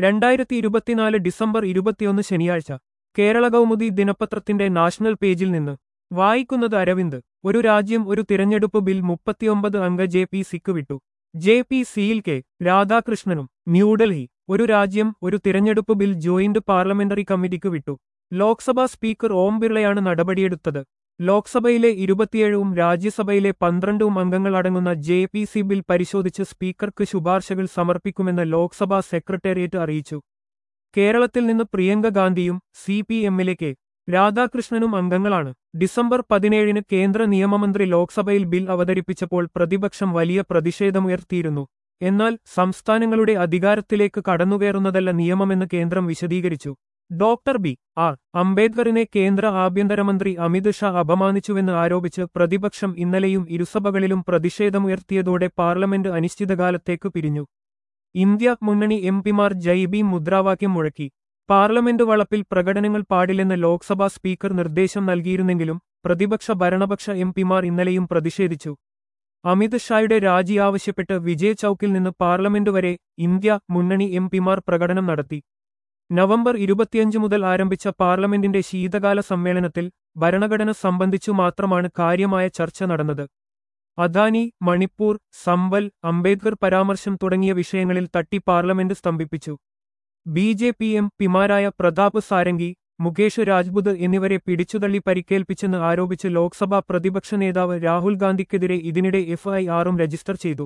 രണ്ടായിരത്തി ഇരുപത്തിനാല് ഡിസംബർ ഇരുപത്തിയൊന്ന് ശനിയാഴ്ച കേരള കൗമുദി ദിനപത്രത്തിന്റെ നാഷണൽ പേജിൽ നിന്ന് വായിക്കുന്നത് അരവിന്ദ് ഒരു രാജ്യം ഒരു തിരഞ്ഞെടുപ്പ് ബിൽ മുപ്പത്തിയൊമ്പത് അംഗ ജെ പി സിക്ക് വിട്ടു ജെ പി സിയിൽ കെ രാധാകൃഷ്ണനും ന്യൂഡൽഹി ഒരു രാജ്യം ഒരു തിരഞ്ഞെടുപ്പ് ബിൽ ജോയിന്റ് പാർലമെന്ററി കമ്മിറ്റിക്ക് വിട്ടു ലോക്സഭാ സ്പീക്കർ ഓം ബിർളയാണ് നടപടിയെടുത്തത് ലോക്സഭയിലെ ഇരുപത്തിയേഴും രാജ്യസഭയിലെ പന്ത്രണ്ടും അംഗങ്ങൾ അടങ്ങുന്ന ജെ പി സി ബിൽ പരിശോധിച്ച് സ്പീക്കർക്ക് ശുപാർശകൾ സമർപ്പിക്കുമെന്ന് ലോക്സഭാ സെക്രട്ടേറിയറ്റ് അറിയിച്ചു കേരളത്തിൽ നിന്ന് പ്രിയങ്ക ഗാന്ധിയും സി പി എമ്മിലെ കെ രാധാകൃഷ്ണനും അംഗങ്ങളാണ് ഡിസംബർ പതിനേഴിന് കേന്ദ്ര നിയമമന്ത്രി ലോക്സഭയിൽ ബിൽ അവതരിപ്പിച്ചപ്പോൾ പ്രതിപക്ഷം വലിയ പ്രതിഷേധമുയർത്തിയിരുന്നു എന്നാൽ സംസ്ഥാനങ്ങളുടെ അധികാരത്തിലേക്ക് കടന്നുകയറുന്നതല്ല നിയമമെന്ന് കേന്ദ്രം വിശദീകരിച്ചു ഡോക്ടർ ബി ആർ അംബേദ്കറിനെ കേന്ദ്ര ആഭ്യന്തരമന്ത്രി അമിത് ഷാ അപമാനിച്ചുവെന്ന് ആരോപിച്ച് പ്രതിപക്ഷം ഇന്നലെയും ഇരുസഭകളിലും പ്രതിഷേധമുയർത്തിയതോടെ പാർലമെന്റ് അനിശ്ചിതകാലത്തേക്ക് പിരിഞ്ഞു ഇന്ത്യ മുന്നണി എം പിമാർ ജൈബി മുദ്രാവാക്യം മുഴക്കി പാർലമെന്റ് വളപ്പിൽ പ്രകടനങ്ങൾ പാടില്ലെന്ന് ലോക്സഭാ സ്പീക്കർ നിർദ്ദേശം നൽകിയിരുന്നെങ്കിലും പ്രതിപക്ഷ ഭരണപക്ഷ എം പിമാർ ഇന്നലെയും പ്രതിഷേധിച്ചു അമിത് ഷായുടെ രാജി ആവശ്യപ്പെട്ട് വിജയ് ചൌക്കിൽ നിന്ന് പാർലമെന്റ് വരെ ഇന്ത്യ മുന്നണി എം പിമാർ പ്രകടനം നടത്തി നവംബർ ഇരുപത്തിയഞ്ച് മുതൽ ആരംഭിച്ച പാർലമെന്റിന്റെ ശീതകാല സമ്മേളനത്തിൽ ഭരണഘടന സംബന്ധിച്ചു മാത്രമാണ് കാര്യമായ ചർച്ച നടന്നത് അദാനി മണിപ്പൂർ സമ്പൽ അംബേദ്കർ പരാമർശം തുടങ്ങിയ വിഷയങ്ങളിൽ തട്ടി പാർലമെന്റ് സ്തംഭിപ്പിച്ചു ബി ജെ പി എം പിമാരായ പ്രതാപ് സാരംഗി മുകേഷ് രാജ്പുത് എന്നിവരെ പിടിച്ചുതള്ളി പരിക്കേൽപ്പിച്ചെന്ന് ആരോപിച്ച് ലോക്സഭാ പ്രതിപക്ഷ നേതാവ് രാഹുൽ ഗാന്ധിക്കെതിരെ ഇതിനിടെ എഫ്ഐആറും രജിസ്റ്റർ ചെയ്തു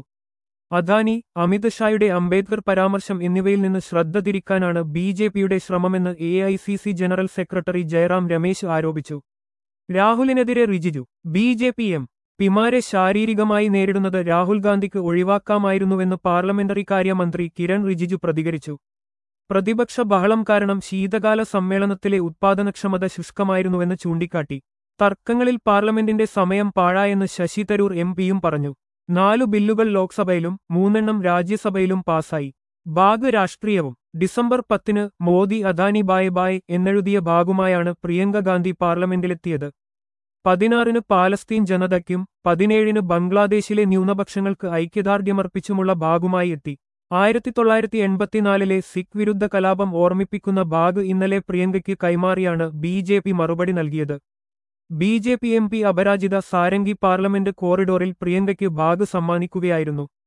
അദാനി അമിത് ഷായുടെ അംബേദ്കർ പരാമർശം എന്നിവയിൽ നിന്ന് ശ്രദ്ധ തിരിക്കാനാണ് ബി ജെ പിയുടെ ശ്രമമെന്ന് A I C C general secretary Jairam Ramesh ആരോപിച്ചു രാഹുലിനെതിരെ Rijiju B J P M പിമാരെ ശാരീരികമായി നേരിടുന്നത് രാഹുൽ ഗാന്ധിക്ക് ഒഴിവാക്കാമായിരുന്നുവെന്ന് പാർലമെന്ററി കാര്യമന്ത്രി കിരൺ റിജിജു പ്രതികരിച്ചു പ്രതിപക്ഷ ബഹളം കാരണം ശീതകാല സമ്മേളനത്തിലെ ഉത്പാദനക്ഷമത ശുഷ്കമായിരുന്നുവെന്ന് ചൂണ്ടിക്കാട്ടി തർക്കങ്ങളിൽ പാർലമെന്റിന്റെ സമയം പാഴായെന്ന് ശശി തരൂർ എം പിയും പറഞ്ഞു നാലു ബില്ലുകൾ ലോക്സഭയിലും മൂന്നെണ്ണം രാജ്യസഭയിലും പാസായി ബാഗ് രാഷ്ട്രീയവും ഡിസംബർ പത്തിന് മോദി അദാനി ബായ് ബായ് എന്നെഴുതിയ ഭാഗുമായാണ് പ്രിയങ്ക ഗാന്ധി പാർലമെന്റിലെത്തിയത് പതിനാറിന് പാലസ്തീൻ ജനതയ്ക്കും പതിനേഴിന് ബംഗ്ലാദേശിലെ ന്യൂനപക്ഷങ്ങൾക്ക് ഐക്യദാർഢ്യമർപ്പിച്ചുമുള്ള ഭാഗുമായി എത്തി ആയിരത്തി തൊള്ളായിരത്തി എൺപത്തിനാലിലെ സിഖ് വിരുദ്ധ കലാപം ഓർമ്മിപ്പിക്കുന്ന ബാഗ് ഇന്നലെ പ്രിയങ്കയ്ക്ക് കൈമാറിയാണ് ബി ജെ പി മറുപടി നൽകിയത് B J P M P Aparajita Sarangi parliament കോറിഡോറിൽ പ്രിയങ്കയ്ക്ക് ബാഗ് സമ്മാനിക്കുകയായിരുന്നു